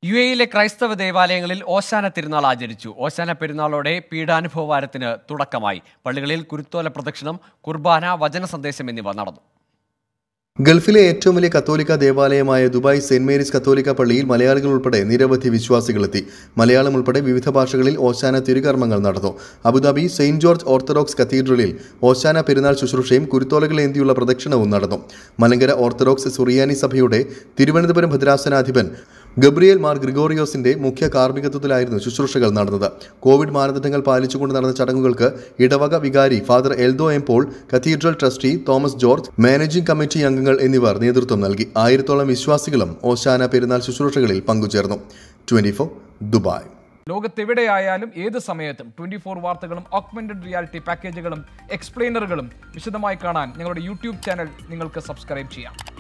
U എയിലെ ക്രൈസ്തവ ദേവാലയങ്ങളിൽ ഓശാന തിരുനാൾ ആചരിച്ചു ഓശാന പെരുന്നാളോടെ പീഡാനുഭവ വാരത്തിന് തുടക്കമായി പള്ളികളിൽ കുരുത്തോല പ്രദക്ഷിണം കുർബാന വചന സന്ദേശം എന്നിവ നടന്നു ഗൾഫിലെ ഏറ്റവും വലിയ കത്തോലിക്ക ദേവാലയമായ ദുബായ് സെന്റ് മേരീസ് കത്തോലിക്ക പള്ളിയിൽ മലയാളികൾ ഉൾപ്പെടെ നിരവധി വിശ്വാസികളെത്തി മലയാളം ഉൾപ്പെടെ വിവിധ ഭാഷകളിൽ ഓശാന തിരുകർമ്മങ്ങൾ നടന്നു അബുദാബി സെയിന്റ് ജോർജ് ഓർത്തഡോക്സ് കത്തീഡ്രലിൽ ഓശാന പെരുന്നാൾ ശുശ്രൂഷയും കുരുത്തോലകൾ ഏന്തിയുള്ള പ്രദക്ഷിണവും നടന്നു മലങ്കര ഓർത്തഡോക്സ് സുറിയാനി സഭയുടെ തിരുവനന്തപുരം ഭദ്രാസനാധിപൻ ഗബ്രിയേൽ മാർ ഗ്രിഗോറിയോസിന്റെ മുഖ്യ കാർമ്മികത്വത്തിലായിരുന്നു ശുശ്രൂഷകൾ നടന്നത് കോവിഡ് മാനദണ്ഡങ്ങൾ പാലിച്ചുകൊണ്ട് നടന്ന ചടങ്ങുകൾക്ക് ഇടവക വികാരി father Eldho M Paul cathedral trustee Thomas George managing committee അംഗങ്ങൾ എന്നിവർ നേതൃത്വം നൽകി ആയിരത്തോളം വിശ്വാസികളും ഓശാന പെരുന്നാൾ ശുശ്രൂഷകളിൽ പങ്കുചേർന്നു ട്വന്റി ദുബായ് ലോകത്തെവിടെയായാലും ഏത് സമയത്തും ട്വന്റി ഫോർ വാർത്തകളും ഓഗ്മെന്റഡ് റിയാലിറ്റി പാക്കേജുകളും എക്സ്പ്ലെയിനറുകളും വിശദമായി കാണാൻ ഞങ്ങളുടെ യൂട്യൂബ് ചാനൽ നിങ്ങൾക്ക് സബ്സ്ക്രൈബ് ചെയ്യാം